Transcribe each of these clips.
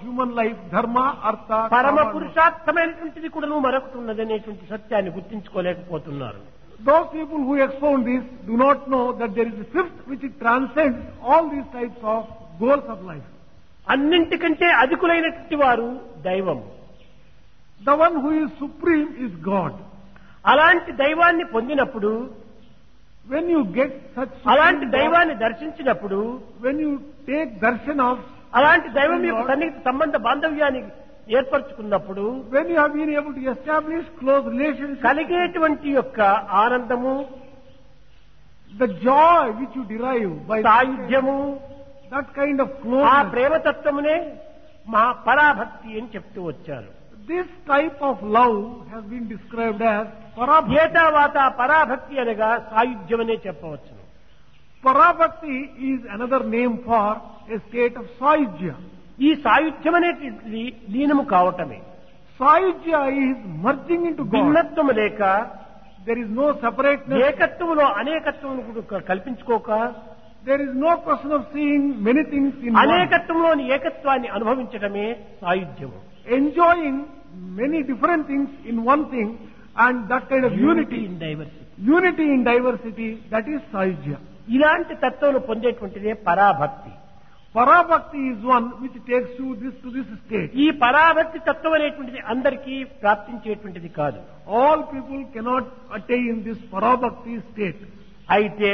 human life, dharma, artha, పరమ kama, and పురుషార్థమైనటువంటిది కూడా మరొకటి ఉన్నదనేటువంటి సత్యాన్ని గుర్తించుకోలేకపోతున్నారు Those people who expound this do not know that there is a fifth which transcends all these types of goals of life. అన్నింటికంటే అధికులైనటువంటి వారు దైవం The one who is supreme is God. అలాంటి దైవాన్ని పొందినప్పుడు When you get such అలాంటి supreme God, దైవాన్ని దర్శించినప్పుడు when you take darshan of, అలాంటి దైవం యొక్క సన్నిహిత సంబంధ బాంధవ్యాన్ని ఏర్పరచుకున్నప్పుడు when you have been able to establish close relationship, కలిగేటువంటి యొక్క ఆనందము the joy which you derive by సాయుధ్యము that kind of ఆ closeness, ప్రేమతత్వమునే మా పరాభక్తి అని చెప్తూ వచ్చారు this type of love has been described as parabhakti. ఏతావాత పరాభక్తి అనగా సాయుధ్యమనే చెప్పవచ్చు Parabhakti is another name for a state of saijya. ఈ సాయుధ్యం అనేటువంటిది లీనము కావటమే Saijya is merging into God. భిన్నత్వము లేక There is no separateness. ఏకత్వములో అనేకత్వమును కూడా కల్పించుకోక There is no question of seeing many things in one. అనేకత్వంలోని ఏకత్వాన్ని అనుభవించడమే సాయుధ్యము Enjoying many different things in one thing and that kind of unity. In diversity Unity in diversity, that is saijya. ఇలాంటి తత్వం పొందేటువంటిదే పరాభక్తి Parabhakti is one which takes you this to this state. ఈ పరాభక్తి తత్వం అనేటువంటిది అందరికీ ప్రాప్తించేటువంటిది కాదు All people cannot attain this parabhakti state. అయితే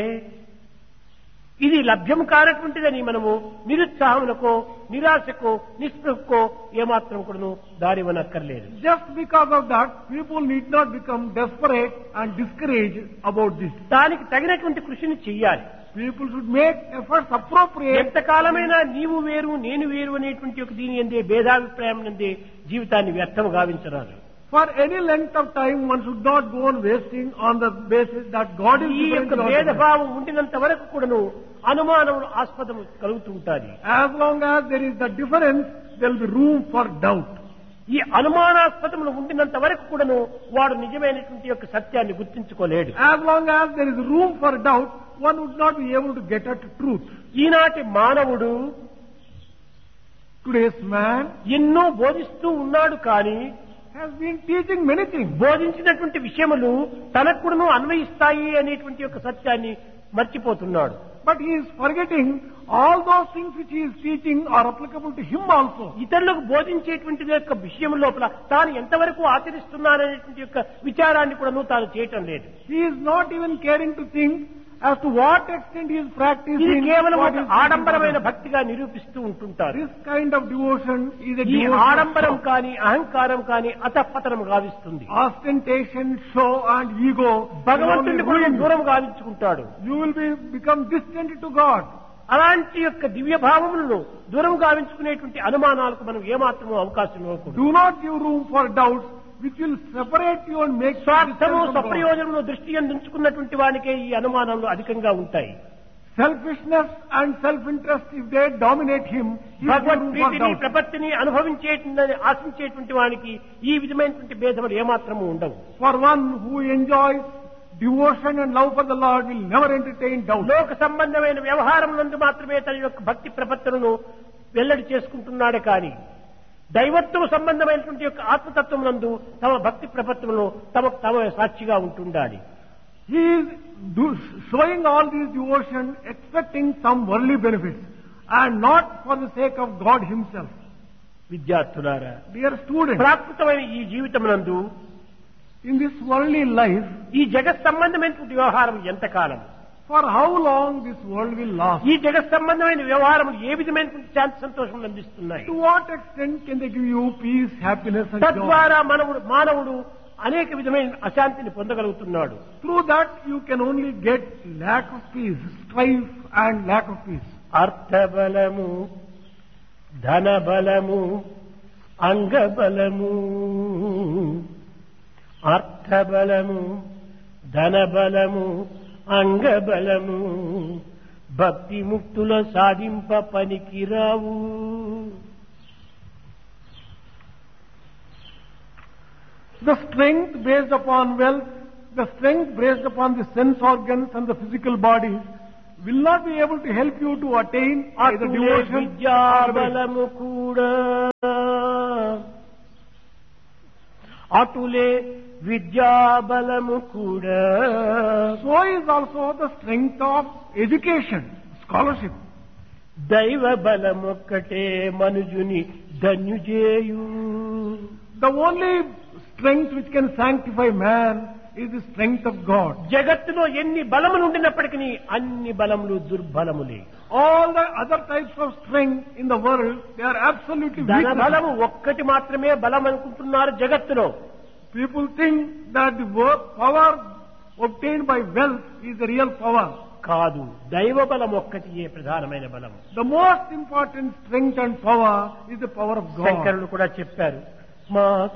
ఇది లభ్యం కానటువంటిదని మనము నిరుత్సాహములకో నిరాశకో నిస్పృహకో ఏమాత్రం కూడాను దారివనక్కర్లేదు Just because of that, people need not become desperate and discouraged about this. దానికి తగినటువంటి కృషిని చెయ్యాలి People should make efforts appropriate. ఎంతకాలమైనా నీవు వేరు నేను వేరు అనేటువంటి ఒక దీని ఎందే భేదాభిప్రాయం నందే జీవితాన్ని వ్యర్థం గావించరాదు For any length of time, one should not go on wasting on the basis that God is ఈ different. యొక్క to us. భేదభావం ఉండినంత వరకు కూడాను అనుమానములు ఆస్పదం కలుగుతుంటాది As long as there is the difference, there will be room for doubt. ఈ అనుమానాస్పదములు ఉండినంత వరకు కూడాను వాడు నిజమైనటువంటి యొక్క సత్యాన్ని గుర్తించుకోలేడు As long as there is room for doubt, one would not be able to get at truth. ఈనాటి మానవుడు Today's man ఎన్నో బోధిస్తూ ఉన్నాడు కానీ has been teaching many things. బోధించినటువంటి విషయములు తనకు కూడాను అన్వయిస్తాయి అనేటువంటి యొక్క సత్యాన్ని మర్చిపోతున్నాడు But he is forgetting all those things which he is teaching are applicable to him also. ఇతరులకు బోధించేటువంటి యొక్క విషయం లోపల తాను ఎంతవరకు ఆచరిస్తున్నాననేటువంటి యొక్క విచారాన్ని కూడాను తాను చేయటం లేదు He is not even caring to think as to what extent he is ఇది practicing. కేవలం what ఒక is ఆడంబరమైన భక్తిగా నిరూపిస్తూ ఉంటుంటారు This kind of devotion is a ఈ devotion of ఆడంబరం show. కాని అహంకారం కాని అతపతనం గావిస్తుంది ostentation, show and ego. భగవంతుడిని will కూడా only ruin you. దూరం గావించుకుంటాడు You will be become distant to God. అలాంటి యొక్క దివ్య భావములను దూరం గావించుకునేటువంటి అనుమానాలకు మనం ఏమాత్రమూ అవకాశం ఇవ్వకూడదు Do not give room for doubts which will separate you and make you స్వార్థము distant from God. సప్రయోజనము దృష్టి అందించుకున్నటువంటి వానికే ఈ అనుమానాలు అధికంగా ఉంటాయి Selfishness and self-interest, if they dominate him, he will give Bhagwat room for ప్రీతిని doubt. ప్రపత్తిని అనుభవించేటువంటి ఆశించేటువంటి వానికి ఈ విధమైనటువంటి భేదములు ఏమాత్రము ఉండవు For one who enjoys devotion and love for the Lord will never entertain doubt. లోక సంబంధమైన వ్యవహారం నందు మాత్రమే తన యొక్క భక్తి ప్రపత్తులను వెల్లడి చేసుకుంటున్నాడే కాని దైవత్వం సంబంధమైనటువంటి యొక్క ఆత్మతత్వం నందు తమ భక్తి ప్రపత్తులను తమ తమ సాక్షిగా ఉంటుండాలి He is do, showing all this devotion expecting some worldly benefits and not for the sake of God himself. విద్యార్థులారా Dear students, ప్రాకృతమైన ఈ జీవితం నందు in this worldly life, ఈ జగత్ సంబంధమైనటువంటి వ్యవహారం ఎంతకాలం for how long this world will last? ఈ జగత్ సంబంధమైన వ్యవహారం ఏ విధమైనటువంటి శాంతి సంతోషం అందిస్తున్నాయి To what extent can they give you peace, happiness and joy? తద్వారా మనవుడు మానవుడు అనేక విధమైన అశాంతిని పొందగలుగుతున్నాడు Through that you can only get lack of peace, strife and lack of peace. అర్థబలము ధనబలము అంగబలము అర్థబలము ధనబలము అంగబలము భక్తి ముక్తుల సాధింప పనికిరావు The strength based upon wealth, the strength based upon the sense organs and the physical bodies will not be able to help you to attain either అటులే devotion or విద్యాబలము కూడా అటులే విద్యాబలము కూడా So is also the strength of education, scholarship. దైవ బలమొక్కటే మనుజుని ధన్యుజేయు The only strength which can sanctify man is the strength of God. జగత్తులో ఎన్ని బలములు ఉండినప్పటికీ అన్ని బలములు దుర్బలములే All the other types of strength in the world, they are absolutely ధన weak. బలము ఒక్కటి మాత్రమే బలం అనుకుంటున్నారు జగత్తులో People think that the work, power obtained by wealth is the real power. కాదు దైవ బలం ఒక్కటియే ప్రధానమైన బలం The most important strength and power is the power of God. శంకరులు కూడా చెప్పారు మా